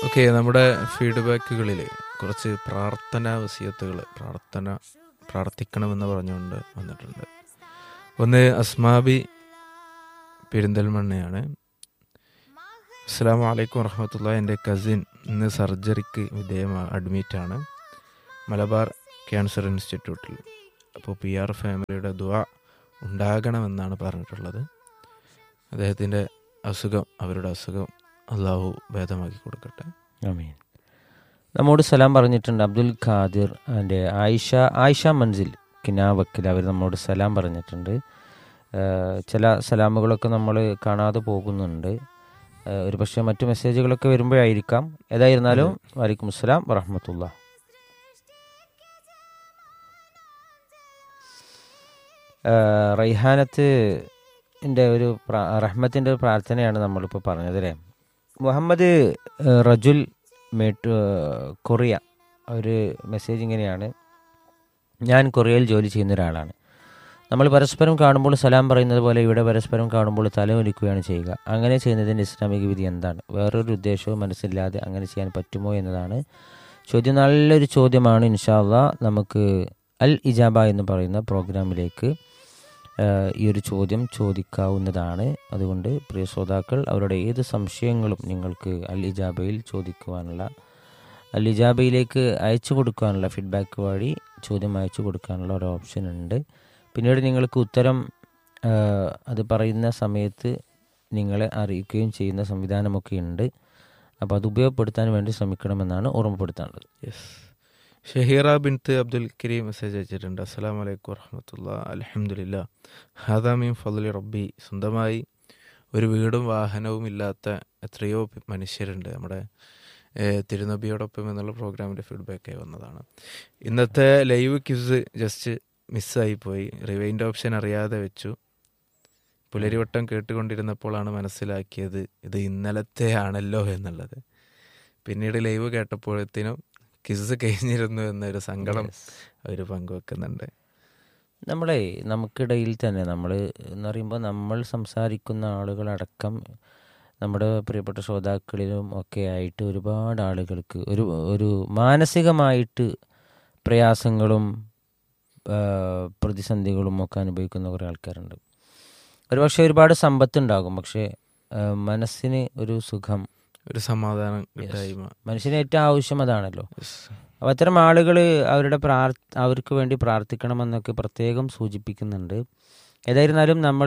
Okay നമ്മുടെ ഫീഡ്ബാക്കുകളിൽ കുറച്ച് പ്രാർത്ഥനാ വസിയത്തുകൾ പ്രാർത്ഥന പ്രാർത്ഥിക്കണമെന്ന് പറഞ്ഞുകൊണ്ട് വന്നിട്ടുണ്ട് ഒന്ന് അസ്മാബി പെരിന്തൽമണ്ണയാണ് അസ്സാം വലൈക്കും വറഹമത്തുള്ള എൻ്റെ കസിൻ ഇന്ന് സർജറിക്ക് വിധേയമാ അഡ്മിറ്റാണ് മലബാർ ക്യാൻസർ ഇൻസ്റ്റിറ്റ്യൂട്ടിൽ അപ്പോൾ പി ആർ ഫാമിലിയുടെ ദുവ ഉണ്ടാകണമെന്നാണ് പറഞ്ഞിട്ടുള്ളത് അദ്ദേഹത്തിൻ്റെ അസുഖം അവരുടെ അസുഖം അള്ളാഹു ഭേദമാക്കി കൊടുക്കട്ടെ ആമീൻ നമ്മോട് സലാം പറഞ്ഞിട്ടുണ്ട് അബ്ദുൽ ഖാദിർ എൻ്റെ ആയിഷ ആയിഷ മൻസിൽ കിനാവക്കിൽ അവർ നമ്മോട് സലാം പറഞ്ഞിട്ടുണ്ട് ഏഹ് ചില സലാമുകളൊക്കെ നമ്മൾ കാണാതെ പോകുന്നുണ്ട് ഏഹ് ഒരു പക്ഷേ മറ്റു മെസ്സേജുകളൊക്കെ വരുമ്പോഴായിരിക്കാം ഏതായിരുന്നാലും വലൈക്കും അസ്സലാം വറഹമത്തുള്ള റൈഹാനത്ത് ൻ്റെ ഒരു പ്രാ- റഹ്മത്തിൻ്റെ ഒരു പ്രാർത്ഥനയാണ് നമ്മളിപ്പോൾ പറഞ്ഞത് അല്ലേ മുഹമ്മദ് ഏഹ് റജുൽ മേട്ടു ഏഹ് കൊറിയ ഒരു മെസ്സേജ് ഇങ്ങനെയാണ് ഞാൻ കൊറിയയിൽ ജോലി ചെയ്യുന്ന ഒരാളാണ് നമ്മൾ പരസ്പരം കാണുമ്പോൾ സലാം പറയുന്നത് പോലെ ഇവിടെ പരസ്പരം കാണുമ്പോൾ തല ഒലിക്കുകയാണ് ചെയ്യുക അങ്ങനെ ചെയ്യുന്നതിൻ്റെ ഇസ്ലാമിക വിധി എന്താണ് വേറൊരു ഉദ്ദേശവും മനസ്സില്ലാതെ അങ്ങനെ ചെയ്യാൻ പറ്റുമോ എന്നതാണ് ചോദ്യം നല്ലൊരു ചോദ്യമാണ് ഇൻഷാല്ല നമുക്ക് അൽ ഇജാബ എന്ന് പറയുന്ന പ്രോഗ്രാമിലേക്ക് ഏഹ് ഈ ഒരു ചോദ്യം ചോദിക്കാവുന്നതാണ് അതുകൊണ്ട് പ്രിയ ശ്രോതാക്കൾ അവരുടെ ഏത് സംശയങ്ങളും നിങ്ങൾക്ക് അൽ ഇജാബയിൽ ചോദിക്കുവാനുള്ള അൽ ഇജാബയിലേക്ക് അയച്ചു കൊടുക്കാനുള്ള ഫീഡ്ബാക്ക് വഴി ചോദ്യം അയച്ചു കൊടുക്കാനുള്ള ഒരു ഓപ്ഷൻ ഉണ്ട് പിന്നീട് നിങ്ങൾക്ക് ഉത്തരം ഏഹ് അത് പറയുന്ന സമയത്ത് നിങ്ങളെ അറിയിക്കുകയും ചെയ്യുന്ന സംവിധാനമൊക്കെ ഉണ്ട് അപ്പോൾ അത് ഉപയോഗപ്പെടുത്താൻ വേണ്ടി ശ്രമിക്കണമെന്നാണ് ഓർമ്മപ്പെടുത്താനുള്ളത് യെസ് ഷഹീറ ബിൻത്ത് അബ്ദുൽ കരീം മെസ്സേജ് അയച്ചിട്ടുണ്ട് അസ്സലാം വലൈക്കും വറഹമത്തുള്ള അലഹമുല്ല ഹാദാമീൻ ഫضലി റബ്ബി സ്വന്തമായി ഒരു വീടും വാഹനവും ഇല്ലാത്ത എത്രയോ പി- മനുഷ്യരുണ്ട് നമ്മുടെ ഏഹ്, തിരുനബിയോടൊപ്പം എന്നുള്ള പ്രോഗ്രാമിൻ്റെ ഫീഡ്ബാക്കായി വന്നതാണ് ഇന്നത്തെ ലൈവ് ക്യൂസ് ജസ്റ്റ് മിസ്സായി പോയി റിവൈൻഡ് ഓപ്ഷൻ അറിയാതെ വെച്ചു പുലരിവട്ടം കേട്ടുകൊണ്ടിരുന്നപ്പോഴാണ് മനസ്സിലാക്കിയത് ഇത് ഇന്നലത്തെ ആണല്ലോ എന്നുള്ളത് പിന്നീട് ലൈവ് കേട്ടപ്പോഴത്തേനും കിസ് കഴിഞ്ഞിരുന്നു എന്നൊരു സങ്കടം അവർ പങ്കുവെക്കുന്നുണ്ട് നമ്മളെ നമുക്കിടയിൽ തന്നെ നമ്മൾ എന്ന് പറയുമ്പോൾ നമ്മൾ സംസാരിക്കുന്ന ആളുകളടക്കം നമ്മുടെ പ്രിയപ്പെട്ട ശ്രോതാക്കളിലും ഒക്കെ ആയിട്ട് ഒരുപാട് ആളുകൾക്ക് ഒരു ഒരു മാനസികമായിട്ട് പ്രയാസങ്ങളും ആ, പ്രതിസന്ധികളും ഒക്കെ അനുഭവിക്കുന്ന കുറേ ആൾക്കാരുണ്ട് ഒരു പക്ഷേ ഒരുപാട് സമ്പത്തുണ്ടാകും പക്ഷേ ആ, മനസ്സിന് ഒരു സുഖം ഒരു സമാധാനം കിട്ടായ്മ മനുഷ്യന് ഏറ്റവും ആവശ്യം അതാണല്ലോ Yes. അപ്പോൾ അത്തരം ആളുകൾ അവരുടെ പ്രാർ അവർക്ക് വേണ്ടി പ്രാർത്ഥിക്കണമെന്നൊക്കെ പ്രത്യേകം സൂചിപ്പിക്കുന്നുണ്ട് ഏതായിരുന്നാലും നമ്മൾ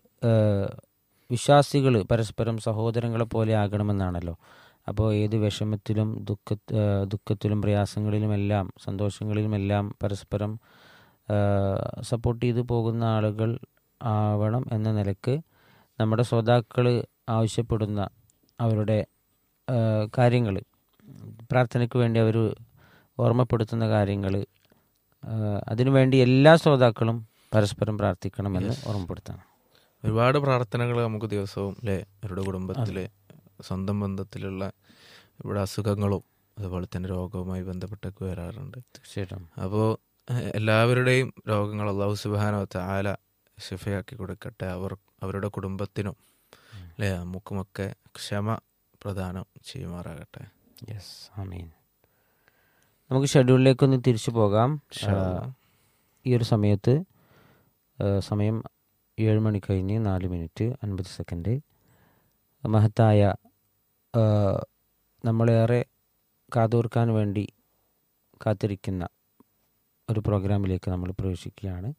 വിശ്വാസികൾ പരസ്പരം സഹോദരങ്ങളെ പോലെ ആകണമെന്നാണല്ലോ അപ്പോൾ ഏത് വിഷമത്തിലും ദുഃഖ ഏഹ് ദുഃഖത്തിലും പ്രയാസങ്ങളിലുമെല്ലാം സന്തോഷങ്ങളിലുമെല്ലാം പരസ്പരം സപ്പോർട്ട് ചെയ്തു പോകുന്ന ആളുകൾ ആവണം എന്ന നിലക്ക് നമ്മുടെ ശ്രോതാക്കൾ ആവശ്യപ്പെടുന്ന അവരുടെ കാര്യങ്ങൾ പ്രാർത്ഥനയ്ക്ക് വേണ്ടി അവർ ഓർമ്മപ്പെടുത്തുന്ന കാര്യങ്ങൾ അതിനുവേണ്ടി എല്ലാ ശ്രോതാക്കളും പരസ്പരം പ്രാർത്ഥിക്കണമെന്ന് ഓർമ്മപ്പെടുത്തണം ഒരുപാട് പ്രാർത്ഥനകൾ നമുക്ക് ദിവസവും അല്ലേ അവരുടെ കുടുംബത്തിലെ സ്വന്തം ബന്ധത്തിലുള്ള ഇവിടെ അസുഖങ്ങളും അതുപോലെ തന്നെ രോഗവുമായി ബന്ധപ്പെട്ടൊക്കെ വരാറുണ്ട് തീർച്ചയായിട്ടും അപ്പോൾ എല്ലാവരുടെയും രോഗങ്ങൾ അള്ളാഹു സുബാനോ താല ശിഫയാക്കി കൊടുക്കട്ടെ അവർ അവരുടെ കുടുംബത്തിനും അല്ലേ നമുക്കുമൊക്കെ ക്ഷമ പ്രദാനം ചെയ്യുമാറാകട്ടെ യെസ് ആമീൻ നമുക്ക് ഷെഡ്യൂളിലേക്കൊന്ന് തിരിച്ചു പോകാം ഇൻഷാ അല്ലാ. ആ, ഈ ഒരു സമയത്ത് ആ, സമയം ഏഴ് മണി കഴിഞ്ഞ് നാല് മിനിറ്റ് അൻപത് സെക്കൻഡ് മഹത്തായ ആ, നമ്മളേറെ കാതോർക്കാൻ വേണ്ടി കാത്തിരിക്കുന്ന ഒരു പ്രോഗ്രാമിലേക്ക് നമ്മൾ പ്രവേശിക്കുകയാണ്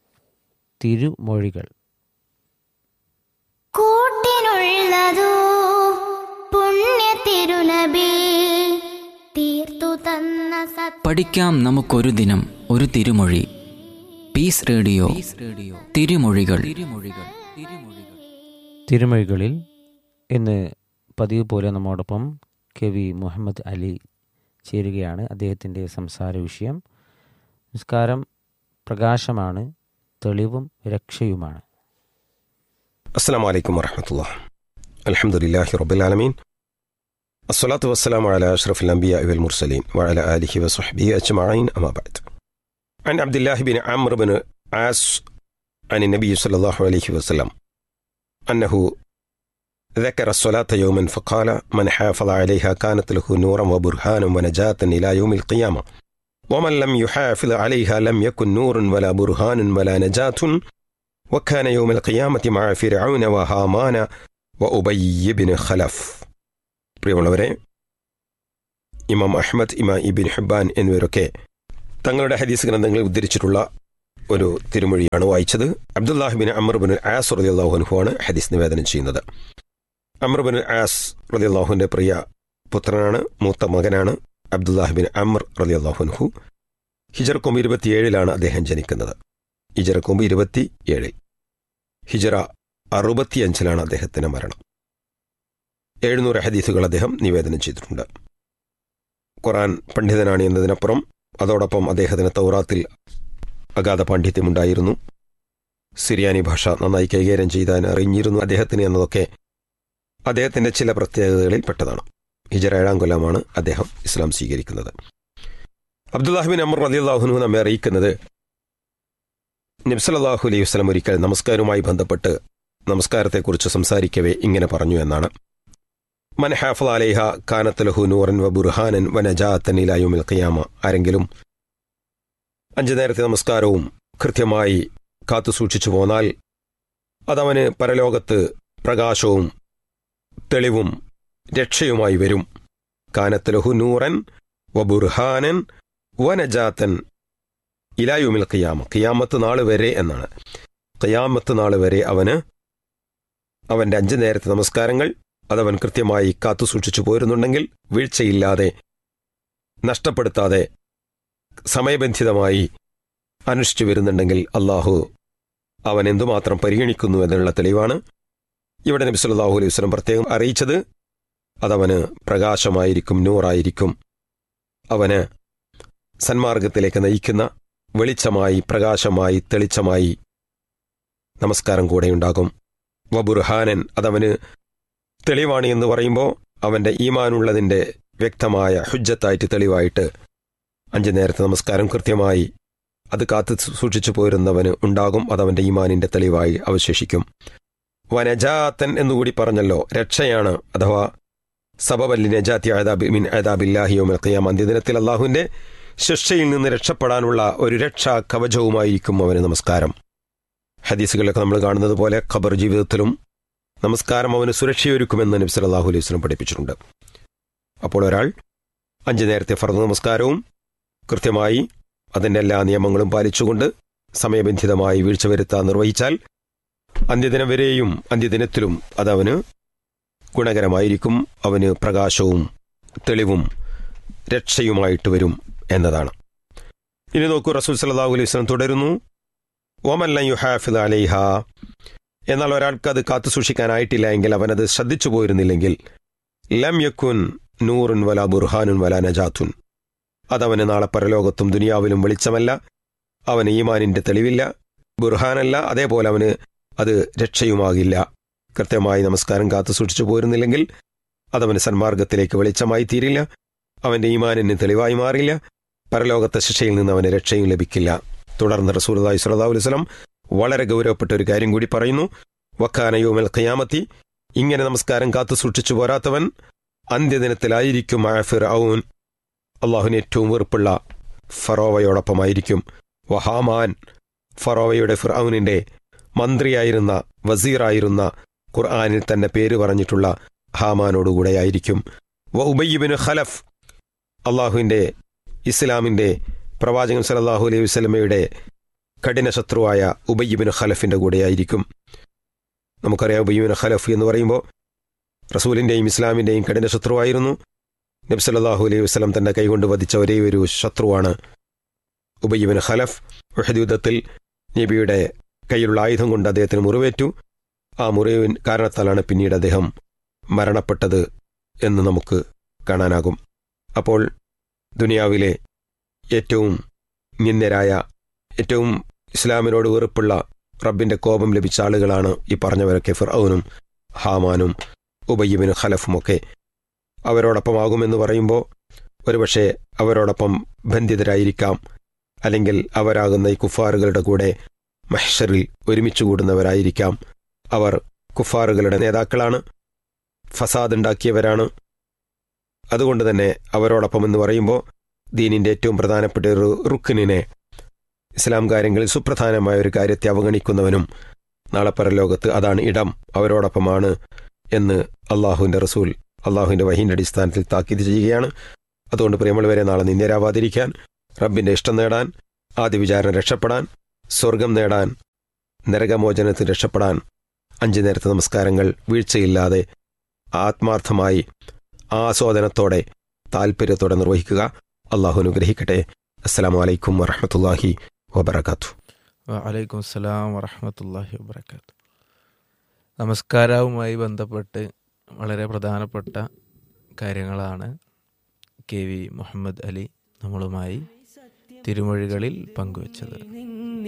തിരുമൊഴികൾ കൂട്ടിനുള്ളതോ പുണ്യ തിരുനബി തീർത്തു തന്ന സത് പഠിക്കാം നമുക്കൊരു ദിനം ഒരു തിരുമൊഴി പീസ് റേഡിയോ റേഡിയോ തിരുമൊഴികൾ തിരുമൊഴികൾ തിരുമൊഴികൾ തിരുമൊഴികളിൽ ഇന്ന് പതിവ് പോലെ നമ്മോടൊപ്പം കെ വി മുഹമ്മദ് അലി ചേരുകയാണ് അദ്ദേഹത്തിൻ്റെ സംസാര വിഷയം നിസ്കാരം പ്രകാശമാണ് തെളിവും രക്ഷയുമാണ് السلام عليكم ورحمة الله الحمد لله رب العالمين الصلاة والسلام على أشرف الأنبياء والمرسلين وعلى آله وصحبه أجمعين أما بعد عن عبد الله بن عمرو بن عاص عن النبي صلى الله عليه وسلم أنه ذكر الصلاة يوما فقال من حافظ عليها كانت له نورا وبرهانا ونجاة إلى يوم القيامة ومن لم يحافظ عليها لم يكن نور ولا برهان ولا نجاة وكان يوم القيامة مع فرعون وهامان وأبي بن خلف പ്രിയമുള്ളവരെ ഇമാം അഹ്മദ് ഇമാം ഇബിൻ ഹിബാൻ എന്നിവരൊക്കെ തങ്ങളുടെ ഹദീസ് ഗ്രന്ഥങ്ങളിൽ ഉദ്ധരിച്ചിട്ടുള്ള ഒരു തിരുമൊഴിയാണ് വായിച്ചത് അബ്ദുല്ലാഹിബിൻ അമർബിൻ ആസ് റലിയല്ലാഹുനുഹു ആണ് ഹദീസ് നിവേദനം ചെയ്യുന്നത് അമർബിൻ ആസ് റലിയല്ലാഹുവിൻ്റെ പ്രിയ പുത്രനാണ് മൂത്ത മകനാണ് അബ്ദുല്ലാഹിബിൻ അമർ റലിയല്ലാഹുനുഹു ഹിജർ കൊമ്പ് ഇരുപത്തിയേഴിലാണ് അദ്ദേഹം ജനിക്കുന്നത് ഹിജറ കൊമ്പ് ഇരുപത്തി ഏഴിൽ ഹിജറ അറുപത്തിയഞ്ചിലാണ് അദ്ദേഹത്തിന്റെ മരണം എഴുന്നൂറ് ഹദീസുകൾ അദ്ദേഹം നിവേദനം ചെയ്തിട്ടുണ്ട് ഖുറാൻ പണ്ഡിതനാണ് എന്നതിനപ്പുറം അതോടൊപ്പം അദ്ദേഹത്തിന് തൗറാത്തിൽ അഗാധ പാണ്ഡിത്യമുണ്ടായിരുന്നു സിറിയാനി ഭാഷ നന്നായി കൈകാര്യം ചെയ്താൻ അറിഞ്ഞിരുന്നു അദ്ദേഹത്തിന് എന്നതൊക്കെ അദ്ദേഹത്തിന്റെ ചില പ്രത്യേകതകളിൽ പെട്ടതാണ് ഹിജറ ഏഴാം കൊല്ലമാണ് അദ്ദേഹം ഇസ്ലാം സ്വീകരിക്കുന്നത് അബ്ദുല്ലാഹിബിൻ അമർ അലിയാഹുനു നമ്മെ അറിയിക്കുന്നത് നബ്സലാഹു അലൈഹി വസ്ലം ഒരിക്കൽ നമസ്കാരവുമായി ബന്ധപ്പെട്ട് നമസ്കാരത്തെക്കുറിച്ച് സംസാരിക്കവേ ഇങ്ങനെ പറഞ്ഞു എന്നാണ് മൻ ഹാഫൽ അലേഹ കാനത്തലഹു നൂറൻ വ ബുർഹാനൻ വ നജാത്തൻ ഇലായുമിൽ ഖിയാമ ആരെങ്കിലും അഞ്ചു നേരത്തെ നമസ്കാരവും കൃത്യമായി കാത്തു സൂക്ഷിച്ചു പോന്നാൽ അതവന് പരലോകത്ത് പ്രകാശവും തെളിവും രക്ഷയുമായി വരും കാനത്തലഹു നൂറൻ വ ബുർഹാനൻ വ നജാത്തൻ ഇലായുമിൽ ഖിയാമ ഖിയാമത്ത് നാൾ വരെ എന്നാണ് ഖിയാമത്ത് നാൾ വരെ അവന് അവന്റെ അഞ്ചു നേരത്തെ നമസ്കാരങ്ങൾ അതവൻ കൃത്യമായി കാത്തു സൂക്ഷിച്ചു പോരുന്നുണ്ടെങ്കിൽ വീഴ്ചയില്ലാതെ നഷ്ടപ്പെടുത്താതെ സമയബന്ധിതമായി അനുഷ്ഠിച്ചു വരുന്നുണ്ടെങ്കിൽ അള്ളാഹു അവൻ എന്തുമാത്രം പരിഗണിക്കുന്നു എന്നുള്ള തെളിവാണ് ഇവിടെ നബി സല്ലല്ലാഹു അലൈഹി വസല്ലം പ്രത്യേകം അറിയിച്ചത് അതവന് പ്രകാശമായിരിക്കും നൂറായിരിക്കും അവന് സന്മാർഗത്തിലേക്ക് നയിക്കുന്ന വെളിച്ചമായി പ്രകാശമായി തെളിച്ചമായി നമസ്കാരം കൂടെയുണ്ടാകും വബുർഹാനൻ അതവന് തെളിവാണ് എന്ന് പറയുമ്പോൾ അവന്റെ ഈമാനുള്ളതിന്റെ വ്യക്തമായ ഹുജ്ജത്തായിട്ട് തെളിവായിട്ട് അഞ്ചു നേരത്തെ നമസ്കാരം കൃത്യമായി അത് കാത്തു സൂക്ഷിച്ചു പോരുന്നവന് ഉണ്ടാകും അതവന്റെ ഈമാനിന്റെ തെളിവായി അവശേഷിക്കും വനജാത്തൻ എന്നുകൂടി പറഞ്ഞല്ലോ രക്ഷയാണ് അഥവാ സബബല്ലി നജാത്തി അദാബി മിൻ അദാബില്ലാഹിയോമൽ ഖിയാം അന്ത്യദിനത്തിൽ അള്ളാഹുവിന്റെ ശിക്ഷയിൽ നിന്ന് രക്ഷപ്പെടാനുള്ള ഒരു രക്ഷാ കവചവുമായിരിക്കും അവന് നമസ്കാരം ഹദീസുകളിലൊക്കെ നമ്മൾ കാണുന്നത് പോലെ ഖബർ ജീവിതത്തിലും നമസ്കാരം അവന് സുരക്ഷയൊരുക്കുമെന്ന് നബി സല്ലല്ലാഹു അലൈഹി വസല്ലം പഠിപ്പിച്ചിട്ടുണ്ട് അപ്പോൾ ഒരാൾ അഞ്ചു നേരത്തെ ഫർദ് നമസ്കാരവും കൃത്യമായി അതിൻ്റെ എല്ലാ നിയമങ്ങളും പാലിച്ചുകൊണ്ട് സമയബന്ധിതമായി വീഴ്ച വരുത്താൻ നിർവഹിച്ചാൽ അന്ത്യദിനം വരെയും അന്ത്യദിനത്തിലും അതവന് ഗുണകരമായിരിക്കും അവന് പ്രകാശവും തെളിവും രക്ഷയുമായിട്ട് വരും എന്നതാണ് ഇനി നോക്കൂ റസൂൽ സല്ലല്ലാഹു അലൈഹി വസല്ലം തുടരുന്നു ഓമല്ല യുഹാഫിദ് അലൈഹ എന്നാൽ ഒരാൾക്ക് അത് കാത്തു സൂക്ഷിക്കാനായിട്ടില്ല എങ്കിൽ അവനത് ശ്രദ്ധിച്ചു പോയിരുന്നില്ലെങ്കിൽ ലം യക്കുൻ നൂറുൻ വല ബുർഹാനുൻ വല നജാത്തുൻ അതവന് നാളെ പരലോകത്തും ദുനിയാവിലും വെളിച്ചമല്ല അവന് ഈമാനിന്റെ തെളിവില്ല ബുർഹാനല്ല അതേപോലെ അവന് അത് രക്ഷയുമാകില്ല കൃത്യമായി നമസ്കാരം കാത്തു സൂക്ഷിച്ചു പോരുന്നില്ലെങ്കിൽ അതവന് സന്മാർഗത്തിലേക്ക് വെളിച്ചമായി തീരില്ല അവന്റെ ഈമാനിന് തെളിവായി മാറില്ല പരലോകത്തെ ശിക്ഷയിൽ നിന്ന് അവന് രക്ഷയും ലഭിക്കില്ല തുടർന്ന് റസൂലി സ്വല്ലല്ലാഹു അലൈഹി വസല്ലം വളരെ ഗൗരവപ്പെട്ട ഒരു കാര്യം കൂടി പറയുന്നു വക്കാനയോമൽ ഖിയാമത്തി ഇങ്ങനെ നമസ്കാരം കാത്തു സൂക്ഷിച്ചു പോരാത്തവൻ അന്ത്യദിനത്തിലായിരിക്കും ആഫിർ ഔൻ അള്ളാഹുവിന് ഏറ്റവും വെറുപ്പുള്ള ഫറോവയോടൊപ്പമായിരിക്കും വഹാമാൻ ഫറോവയുടെ ഫിർഔനിന്റെ മന്ത്രിയായിരുന്ന വസീറായിരുന്ന ഖുർആാനിൽ തന്നെ പേര് പറഞ്ഞിട്ടുള്ള ഹാമാനോടുകൂടെയായിരിക്കും വ ഉബയ്യബിന് ഖലഫ് അള്ളാഹുവിന്റെ ഇസ്ലാമിന്റെ പ്രവാചകൻ സലല്ലാഹു അലൈഹി വസ്ലമയുടെ കഠിന ശത്രുവായ ഉബയ്യബിന് ഖലഫിന്റെ കൂടെയായിരിക്കും നമുക്കറിയാം ഉബയ്യബിന് ഖലഫ് എന്ന് പറയുമ്പോൾ റസൂലിന്റെയും ഇസ്ലാമിന്റെയും കഠിന ശത്രുവായിരുന്നു നബി സല്ലല്ലാഹു അലൈഹി വസ്ലം തന്റെ കൈകൊണ്ട് വധിച്ച ഒരേ ഒരു ശത്രുവാണ് ഉബയ്യബിന് ഖലഫ് ഉഹദ് യുദ്ധത്തിൽ നബിയുടെ കയ്യിലുള്ള ആയുധം കൊണ്ട് അദ്ദേഹത്തിന് മുറിവേറ്റു ആ മുറിവിൻ കാരണത്താലാണ് പിന്നീട് അദ്ദേഹം മരണപ്പെട്ടത് എന്ന് നമുക്ക് കാണാനാകും അപ്പോൾ ദുനിയാവിലെ ഏറ്റവും നിന്ദരായ ഏറ്റവും ഇസ്ലാമിനോട് വെറുപ്പുള്ള റബ്ബിന്റെ കോപം ലഭിച്ച ആളുകളാണ് ഈ പറഞ്ഞവരൊക്കെ ഫിർഔനും ഹാമാനും ഉബയ്യബിനും ഖലഫുമൊക്കെ അവരോടൊപ്പമാകുമെന്ന് പറയുമ്പോൾ ഒരുപക്ഷെ അവരോടൊപ്പം ബന്ധിതരായിരിക്കാം അല്ലെങ്കിൽ അവരാകുന്ന ഈ കുഫാറുകളുടെ കൂടെ മഹ്ഷറിൽ ഒരുമിച്ച് കൂടുന്നവരായിരിക്കാം അവർ കുഫാറുകളുടെ നേതാക്കളാണ് ഫസാദ് ഉണ്ടാക്കിയവരാണ് അതുകൊണ്ട് തന്നെ അവരോടൊപ്പം എന്ന് പറയുമ്പോൾ ദീനിൻ്റെ ഏറ്റവും പ്രധാനപ്പെട്ട ഒരു റുക്കിനെ ഇസ്ലാം കാര്യങ്ങളിൽ സുപ്രധാനമായ ഒരു കാര്യത്തെ അവഗണിക്കുന്നവനും നാളെ പരലോകത്ത് അതാണ് ഇടം അവരോടൊപ്പമാണ് എന്ന് അള്ളാഹുവിൻ്റെ റസൂൽ അള്ളാഹുവിൻ്റെ വഹീൻ്റെ അടിസ്ഥാനത്തിൽ താക്കീത് ചെയ്യുകയാണ് അതുകൊണ്ട് പ്രിയമുള്ളവരെ നാളെ നിന്ദ്യരാവാതിരിക്കാൻ റബ്ബിൻ്റെ ഇഷ്ടം നേടാൻ ആദ്യ വിചാരണ രക്ഷപ്പെടാൻ സ്വർഗം നേടാൻ നരകമോചനത്തിൽ രക്ഷപ്പെടാൻ അഞ്ചു നേരത്തെ നമസ്കാരങ്ങൾ വീഴ്ചയില്ലാതെ ആത്മാർത്ഥമായി ആസ്വാദനത്തോടെ താല്പര്യത്തോടെ നിർവഹിക്കുക അള്ളാഹു അനുഗ്രഹിക്കട്ടെ അസ്സാം വലൈക്കും വറഹമത്തല്ലാഹി വബർക്കാത്തു വലൈക്കും അസ്സലാം വറഹമത്തല്ലാഹി വബർക്കാത്തു നമസ്കാരവുമായി ബന്ധപ്പെട്ട് വളരെ പ്രധാനപ്പെട്ട കാര്യങ്ങളാണ് കെ വി മുഹമ്മദ് അലി നമ്മളുമായി തിരുമൊഴികളിൽ പങ്കുവച്ചത്